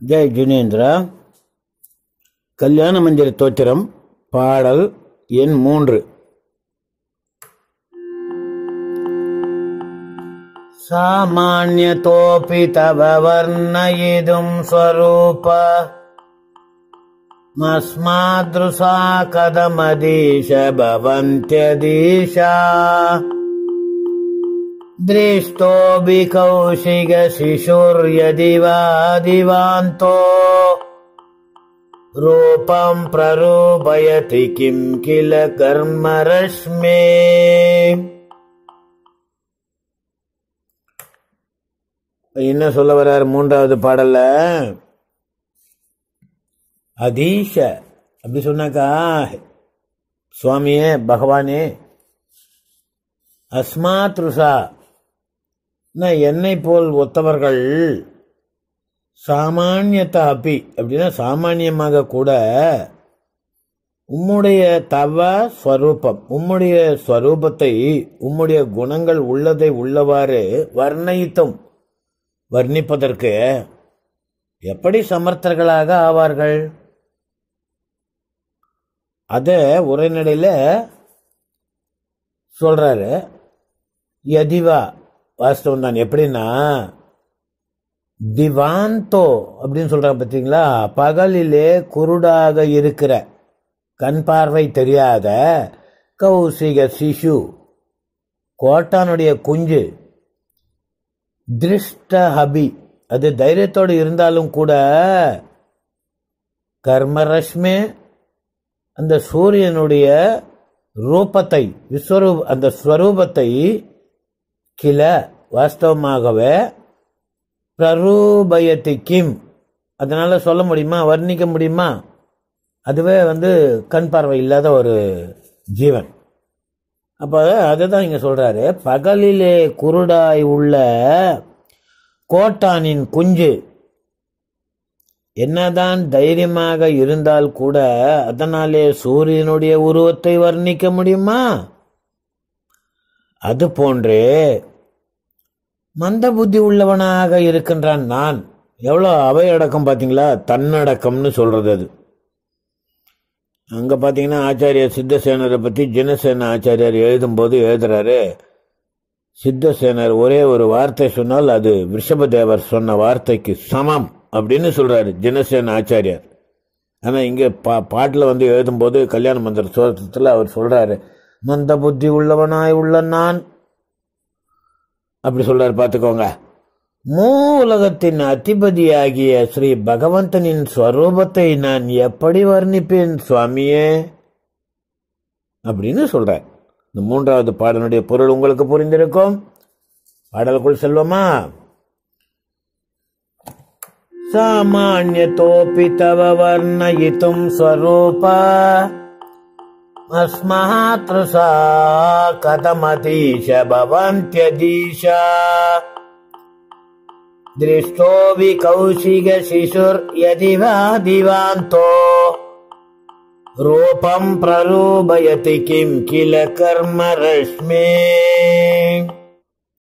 ஜெய் ஜினேந்திரா கல்யாண மந்திர தோத்திரம் பாடல் எண் மூன்று सामान्यतोऽपि तव वर्णयितुं स्वरूप मस्मादृशा कथमदीश भवन्त्यदीशा दृष्टोऽपि कौशिकशिशुर्यदि वा दिवान्तो रूपम् प्ररूपयति किं किल कर्मरश्मे என்ன சொல்ல வர்றார் மூன்றாவது பாடல்ல அதீஷ அப்படி சொன்னாக்கா சுவாமியே பகவானே அஸ்மாத்ருஷா நான் என்னை போல் ஒத்தவர்கள் சாமானியத்த அப்பி அப்படின்னா சாமானியமாக கூட உம்முடைய தவ ஸ்வரூபம் உம்முடைய ஸ்வரூபத்தை உம்முடைய குணங்கள் உள்ளதை உள்ளவாறு வர்ணயித்தும் வர்ணிப்பதற்கு எப்படி சமர்த்தர்களாக ஆவார்கள் அத உரைநடையில சொல்றாரு யதிவா வாஸ்தவம் தான் எப்படின்னா திவாந்தோ அப்படின்னு சொல்றாங்க பார்த்தீங்களா பகலிலே குருடாக இருக்கிற கண் பார்வை தெரியாத கௌசிக சிசு கோட்டானுடைய குஞ்சு திருஷ்ட ஹபி அது தைரியத்தோடு இருந்தாலும் கூட கர்மரஷ்மே அந்த சூரியனுடைய ரூபத்தை விஸ்வரூப் அந்த ஸ்வரூபத்தை கில வாஸ்தவமாகவே பிரரூபயத்தி கிம் அதனால சொல்ல முடியுமா வர்ணிக்க முடியுமா அதுவே வந்து கண் பார்வை இல்லாத ஒரு ஜீவன் அப்போ அதுதான் இங்க சொல்றாரு பகலிலே குருடாய் உள்ள கோட்டானின் குஞ்சு என்னதான் தைரியமாக இருந்தால் கூட அதனாலே சூரியனுடைய உருவத்தை வர்ணிக்க முடியுமா அது போன்றே மந்த புத்தி உள்ளவனாக இருக்கின்றான் நான் எவ்வளோ அவையடக்கம் பார்த்தீங்களா தன்னடக்கம்னு சொல்றது அது அங்க பாத்தீங்கன்னா ஆச்சாரியர் சித்தசேனரை பத்தி ஜினசேன ஆச்சாரியர் எழுதும்போது எழுதுறாரு சித்தசேனர் ஒரே ஒரு வார்த்தை சொன்னால் அது ரிஷபதேவர் சொன்ன வார்த்தைக்கு சமம் அப்படின்னு சொல்றாரு ஜினசேன ஆச்சாரியார் ஆனா இங்க பா பாட்டுல வந்து எழுதும்போது கல்யாண மந்திர சோதத்தில் அவர் சொல்றாரு மந்த புத்தி உள்ளவனாய் உள்ள நான் அப்படி சொல்றாரு பாத்துக்கோங்க மூ உலகத்தின் அதிபதியாகிய ஸ்ரீ பகவந்தனின் ஸ்வரூபத்தை நான் எப்படி வர்ணிப்பேன் சுவாமியே அப்படின்னு சொல்றார் இந்த மூன்றாவது பாடலுடைய பொருள் உங்களுக்கு புரிந்திருக்கும் பாடலுக்குள் செல்வமா சாமானியத்தோப்பி தவ வர்ணயித்தும் ஸ்வரூப अस्मातृषा कथमतीश भवन्त्यदीशा दृष्टो विकौशिकशिशुर्यदि वा दिवान्तो रूपम् प्ररूपयति किम् किल कर्म रश्मे